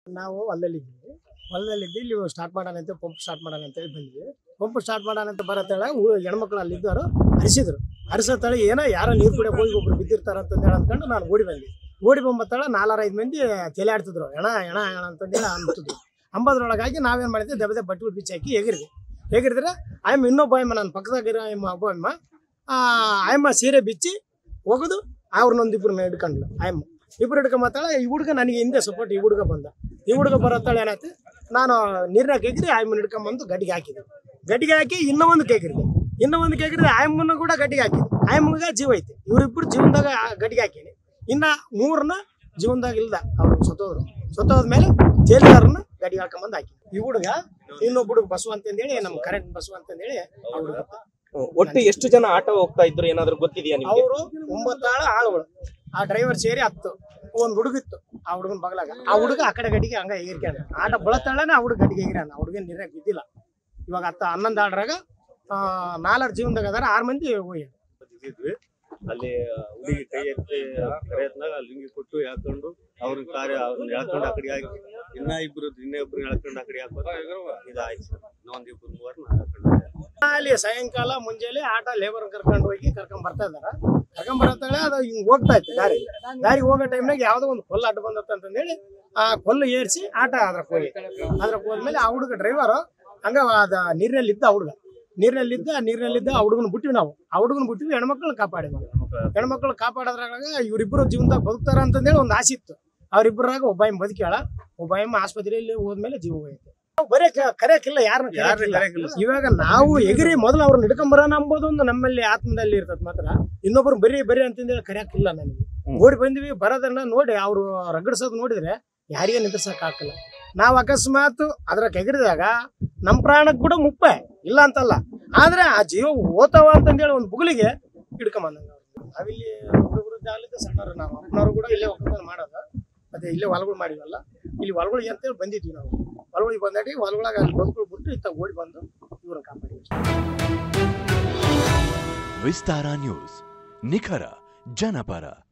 ನಾವು ಹೊಲದಲ್ಲಿ ಇದ್ವಿ ಹೊಲದಲ್ಲಿ ಇದ್ದು ಇಲ್ಲಿ ಸ್ಟಾರ್ಟ್ ಮಾಡೋಣ ಅಂತ ಪಂಪ್ ಸ್ಟಾರ್ಟ್ ಮಾಡೋಣ ಅಂತ ಹೇಳಿ ಬಂದ್ವಿ ಪಂಪ್ ಸ್ಟಾರ್ಟ್ ಮಾಡೋಣ ಅಂತ ಬರತ್ತೇಳ ಹೆಣ್ಮಕ್ಳು ಅಲ್ಲಿ ಇದ್ದವರು ಹರಿಸಿದ್ರು ಹರಿಸತ್ತೇಳಿ ಏನೋ ಯಾರೋ ನೀರು ಕುಡಿಯೋಕೆ ಹೋಗಿ ಒಬ್ರು ಬಿದ್ದಿರ್ತಾರ ಅಂತ ಹೇಳಿ ಅಂದ್ಕೊಂಡು ನಾನು ಓಡಿ ಬಂದ್ವಿ ಓಡಿ ಬಂಬತ್ತಾಳ ನಾಲ್ಕರ ಐದು ಮಂದಿ ತಲೆ ಆಡ್ತಿದ್ರು ಎಣ ಎಣ ಎಣ ಅಂತಂದೇಳಿ ಅಂತಿದ್ರು ಅಂಬದ್ರೊಳಗಾಗಿ ನಾವೇನು ಮಾಡಿದ್ವಿ ದೆಬ್ಬ ದೆಬ್ಬ ಬಟ್ಟೆ ಬಿಚ್ಚಿ ಹಾಕಿ ಎಗಿರಿದ್ವಿ ಎಗಿರಿದ್ರೆ ಆಯಮ್ಮ ಇನ್ನೊಬ್ಬ ಅಯ್ಯಮ್ಮ ನನ್ನ ಪಕ್ಕದಾಗಿರೋ ಅಯ್ಯಮ್ಮ ಒಬ್ಬ ಅಯ್ಯಮ್ಮ ಆ ಆಯಮ್ಮ ಸೀರೆ ಬಿಚ್ಚಿ ಹೋಗೋದು ಅವ್ರನ್ನೊಂದಿಬ್ರನ್ನ ಹಿಡ್ಕೊಂಡ್ಲು ಆಯಮ್ಮ ಇಬ್ರು ಹಿಡ್ಕೊಂಬತ್ತಾಳ ಈ ಹುಡುಗ ನನಗೆ ಹಿಂದೆ ಸಪೋರ್ಟ್ ಈ ಹುಡುಗ ಬಂದ ಈ ಹುಡುಗ ಬರತ್ತಾಳೆ ಏನಾಯ್ತು ನಾನು ನೀರ್ನಾಗ ಎಗ್ರಿ ಆಯಮ್ಮನ ಹಿಡ್ಕೊಂಬಂದು ಗಡ್ಡಿಗೆ ಹಾಕಿದೆ ಗಡ್ಡಿಗೆ ಹಾಕಿ ಇನ್ನೂ ಒಂದು ಕೇಕ್ರಿದೆ ಇನ್ನೂ ಒಂದು ಕೇಕ್ರಿದೆ ಆಯಮ್ಮನ ಕೂಡ ಗಡ್ಡಿಗೆ ಹಾಕಿದೆ ಆಯಮ್ಮಗ ಜೀವ ಐತಿ ಇವರಿಬ್ರು ಜೀವನದಾಗ ಆ ಗಡ್ಡಿಗೆ ಹಾಕೀನಿ ಇನ್ನ ಮೂರನ್ನ ಜೀವನದಾಗ ಇಲ್ದ ಅವ್ರು ಸತ್ತೋದ್ರು ಸತ್ತೋದ್ಮೇಲೆ ಜೈಲ್ದಾರನ್ನ ಗಡ್ಡಿಗೆ ಹಾಕೊಂಬಂದು ಹಾಕಿ ಈ ಹುಡುಗ ಇನ್ನೊಬ್ಬ ಹುಡುಗ ಬಸವ ಅಂತಂದೇಳಿ ನಮ್ಮ ಕರೆಂಟ್ ಬಸವ ಅಂತಂದೇಳಿ ಆ ಹುಡುಗ ಒಟ್ಟು ಎಷ್ಟು ಜನ ಆಟೋ ಹೋಗ್ತಾ ಇದ್ರು ಏನಾದ್ರು ಗೊತ್ತಿದೆಯಾ ನಿಮ್ಗೆ ಅವರು ಒಂಬತ್ತಾಳ ಆಳುಗಳು ಆ ಡ್ರೈವರ್ ಸೇರಿ ಹತ್ತು ಒಂದ್ ಹುಡುಗಿತ್ತು ಆ ಹುಡುಗನ ಬಗಲಾಗ ಆ ಹುಡುಗ ಆ ಕಡೆ ಗಡಿಗೆ ಹಂಗ ಎಗಿರ್ಕ್ಯಾನ ಆಟ ಬಳತಾಳನೆ ಆ ಹುಡುಗ ಗಡಿಗೆ ಎಗಿರಾನ ಆ ಹುಡುಗನ್ ನೀರಾಗ ಬಿದ್ದಿಲ್ಲ ಇವಾಗ ಹತ್ತ ಹನ್ನೊಂದು ಆಡ್ರಾಗ ನಾಲ್ಕು ಜೀವನದಾಗ ಅದಾರ ಆರು ಮಂದಿ ಹೋಗಿ ಇದ್ವಿ ಅಲ್ಲಿ ಹುಡುಗಿ ಕೈ ಎತ್ತಿ ಕರೆಯತ್ನಾಗ ಲಿಂಗಿ ಕೊಟ್ಟು ಎಳ್ಕೊಂಡು ಅವ್ರ ಕಾರ್ಯ ಅವ್ರನ್ನ ಎಳ್ಕೊಂಡು ಆ ಕಡೆ ಹಾಕಿ ಇನ್ನ ಇಬ್ರು ಇನ್ನ ಇಬ್ರು ಎಳ್ಕೊಂಡು ಆ ಕಡೆ ಹಾಕೋದು ಇದಾಯ್ತು ಸರ್ ಇನ್ನೊಂದ್ ಇಬ್ರು ಮೂವರ್ನ ಎಳ್ಕೊಂಡು ಅಲ್ಲಿ ಸಾಯಂಕಾಲ ಮುಂಜಾನೆ ಆಟ ಲೇಬರ್ ಕರ್ಕೊಂಡು ಹೋಗಿ ಕರ್ಕೊಂಡ್ ಬರ್ತಾ ಇದಾರ ಕರ್ಕೊಂಡ್ ಬರತ್ತಾಳೆ ಅದು ಹಿಂಗ್ ಹೋಗ್ತಾ ಇತ್ತು ದಾರಿ ದಾರಿಗೆ ಹೋಗೋ ಟೈಮ್ನಾಗ ಯಾವ್ದೋ ಒಂದು ಕೊಲ್ಲ ಅಡ್ಡ ಬಂದತ್ತ ಅಂತಂದೇಳಿ ಆ ಕೊಲ್ಲು ಏರ್ಸಿ ಆಟ ಅದ್ರಕ್ಕೆ ಹೋಗಿ ಅದ್ರಕ್ಕೆ ಹೋದ್ಮೇಲೆ ಆ ಹುಡುಗ ಡ್ರೈವರ್ ಹಂಗ ಅದ ನೀರಿನಲ್ಲಿ ಇದ್ದ ಆ ಹುಡುಗ ನೀರಿನಲ್ಲಿದ್ದ ನೀರಿನಲ್ಲಿದ್ದ ಆ ಹುಡುಗನ ಬಿಟ್ಟಿವಿ ನಾವು ಆ ಹುಡುಗನ ಬಿಟ್ಟಿವಿ ಹೆಣ್ಮಕ್ಳನ್ನ ಕಾಪಾಡಿದ್ವಿ ಹೆಣ್ಮಕ್ಳು ಕಾಪಾಡೋದ್ರಾಗ ಇವರಿಬ್ಬರು ಜೀವನದಾಗ ಬದುಕ್ತಾರ ಅಂತಂದೇಳಿ ಒಂದು ಆಸೆ ಇತ್ತು ಅವ್ರಿಬ್ಬರಾಗ ಒಬ್ಬ ಎಮ್ ಬದುಕ್ಯಾಳ ಒಬ್ಬ ಎಮ್ಮ ಆಸ್ಪತ್ರೆಯಲ್ಲಿ ಹೋದ್ಮೇಲೆ ಜೀವ ಹೋಯ್ತು ನಾವು ಬರೇ ಕ- ಕರೆಯಕ್ಕಿಲ್ಲ ಯಾರನ್ನ ಕರೆಯಕ್ಕಿಲ್ಲ ಇವಾಗ ನಾವು ಎಗಿರಿ ಮೊದಲು ಅವ್ರನ್ನ ಹಿಡ್ಕೊಂಬರೋಣ ಅಂಬೋದು ಒಂದು ನಮ್ಮಲ್ಲಿ ಆತ್ಮದಲ್ಲಿ ಇರ್ತದ ಮಾತ್ರ ಇನ್ನೊಬ್ರು ಬರೀ ಬರೀ ಅಂತಂದೇಳಿ ಕರೆಯಕ್ಕಿಲ್ಲ ನನಗೆ ಹ್ಮ್. ಓಡಿ ಬಂದ್ವಿ ಬರೋದನ್ನ ನೋಡಿ ಅವ್ರು ರಗಡ್ಸೋದು ನೋಡಿದ್ರೆ ಯಾರಿಗೆ ನಿಂದ್ರಸಕ್ ಹಾಕಲ್ಲ ನಾವು ಅಕಸ್ಮಾತ್ ಅದ್ರ ಕೆಗರಿದಾಗ ನಮ್ಮ ಪ್ರಾಣಕ್ಕೆ ಕೂಡ ಮುಪ್ಪೆ ಇಲ್ಲ ಅಂತಲ್ಲ ಆದ್ರೆ ಆ ಜೀವ ಓತಾವ ಅಂತಂದೇಳಿ ಒಂದು ಬುಗುಲಿಗೆ ಹಿಡ್ಕೊಂಬಂದಂಗ ನಾವಿಲ್ಲಿ ಹುಡುಗರು ಜಾಲಿದ್ದ ಸಣ್ಣವರು ನಾವು ಅಪ್ಪನವರು ಕೂಡ ಇಲ್ಲೇ ಒಕ್ಕಲ್ತನ ಮಾಡೋದು ಮತ್ತೆ ಇಲ್ಲೇ ಹೊಲಗಳು ಮಾಡಿವಲ್ಲ ಇಲ್ಲಿ ಹೊಲಗಳಿಗೆ ಅಂತೇಳಿ ಬಂದಿದ್ವಿ ನಾವು ಹೊಲಗಳಿಗೆ ಬಂದಾಡಿ ಹೊಲಗಳಾಗ ಅಲ್ಲಿ ಬದುಕು ಬಿಟ್ಟು ಇತ್ತ ಓಡಿ ಬಂದು ಇವ್ರನ್ನ ಕಾಪಾಡಿದ್ವಿ ವಿಸ್ತಾರ ನ್ಯೂಸ್ ನಿಖರ ಜನಪರ